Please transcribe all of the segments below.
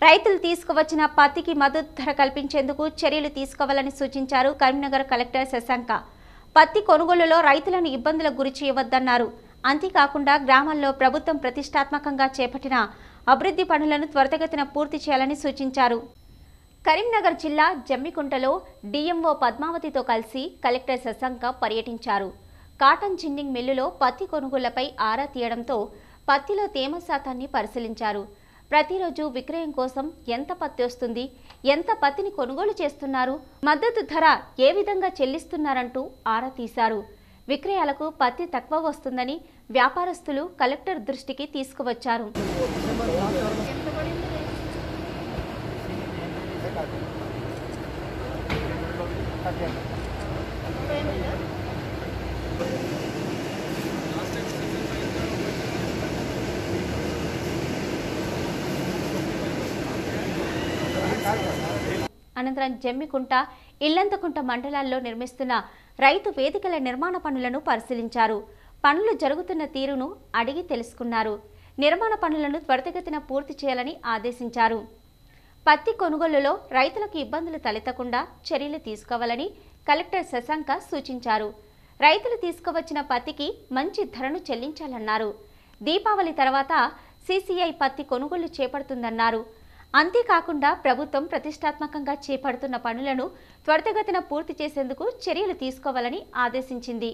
రైతులు తీసుకువచ్చిన పత్తికి మద్దతు ధర కల్పించేందుకు చర్యలు తీసుకోవాలని సూచించారు కరీంనగర్ కలెక్టర్ శశాంక పత్తి కొనుగోలులో రైతులను ఇబ్బందులకు గురి చేయవద్దన్నారు అంతేకాకుండా గ్రామాల్లో ప్రభుత్వం ప్రతిష్టాత్మకంగా చేపట్టిన అభివృద్ధి పనులను త్వరితగతిన పూర్తి చేయాలని సూచించారు కరీంనగర్ జిల్లా జమ్మికుంటలో డిఎంఓ పద్మావతితో కలిసి కలెక్టర్ శశాంక పర్యటించారు కాటన్ జిన్నింగ్ మిల్లులో పత్తి కొనుగోళ్లపై ఆరా తీయడంతో పత్తిలో తేమ శాతాన్ని పరిశీలించారు ప్రతిరోజు విక్రయం కోసం ఎంత పత్తి వస్తుంది ఎంత పత్తిని కొనుగోలు చేస్తున్నారు మద్దతు ధర ఏ విధంగా చెల్లిస్తున్నారంటూ ఆరా తీశారు విక్రయాలకు పత్తి తక్కువ వస్తుందని వ్యాపారస్తులు కలెక్టర్ దృష్టికి తీసుకువచ్చారు అనంతరం జమ్మికుంట ఇల్లంతకుంట మండలాల్లో నిర్మిస్తున్న రైతు వేదికల నిర్మాణ పనులను పరిశీలించారు పనులు జరుగుతున్న తీరును అడిగి తెలుసుకున్నారు నిర్మాణ పనులను త్వరితగతిన పూర్తి చేయాలని ఆదేశించారు పత్తి కొనుగోలులో రైతులకు ఇబ్బందులు తలెత్తకుండా చర్యలు తీసుకోవాలని కలెక్టర్ శశాంక సూచించారు రైతులు తీసుకువచ్చిన పత్తికి మంచి ధరను చెల్లించాలన్నారు దీపావళి తర్వాత సీసీఐ పత్తి కొనుగోలు చేపడుతుందన్నారు అంతేకాకుండా ప్రభుత్వం ప్రతిష్టాత్మకంగా చేపడుతున్న పనులను త్వరితగతిన పూర్తి చేసేందుకు చర్యలు తీసుకోవాలని ఆదేశించింది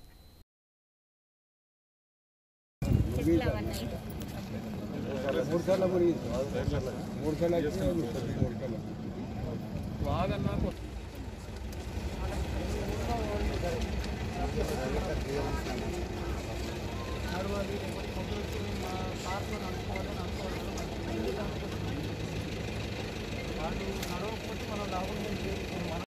మూడు సార్లు మునిగి మూడు సార్లు వచ్చింది మూడు సార్లు నడవాలి